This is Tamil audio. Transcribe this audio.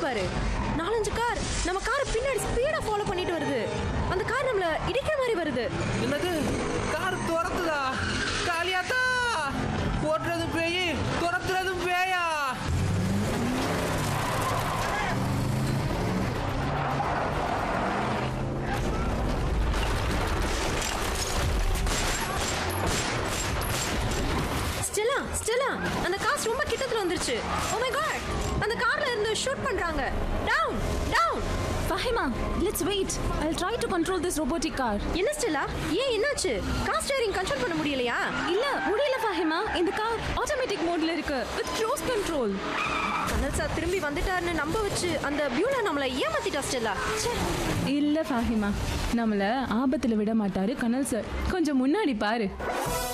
பாரு நாலஞ்சு கார் நம்ம காரை பின்னாடி ஸ்பீடா ஃபாலோ பண்ணிட்டு வருது அந்த கார் நம்மள இடிக்கிற மாதிரி வருது என்னது கார் துரத்துதா காளியாத்தா ஓட்டுறது பேய் துரத்துறதும் பேயா ஸ்டெல்லா ஸ்டெல்லா அந்த கார் ரொம்ப கிட்டத்துல வந்துருச்சு ஓ மை காட் அந்த கார்ல இருந்து ஷூட் பண்றாங்க down down Fahima, let's wait. I'll try to control this robotic car. என்ன ஸ்டெல்லா ஏன் என்னாச்சு கார் ஸ்டீரிங் கண்ட்ரோல் பண்ண முடியலையா இல்ல முடியல ஃபாஹிமா இந்த கார் ஆட்டோமேட்டிக் மோட்ல இருக்கு with close control Kanal sir திரும்பி வந்துட்டாருன்னு நம்ப வச்சு அந்த பியூலா நம்மளை ஏமாத்திட்டா ஸ்டெல்லா ச்சே இல்ல ஃபாஹிமா நம்மள ஆபத்துல விட மாட்டாரு கனல் சார் கொஞ்சம் முன்னாடி பாரு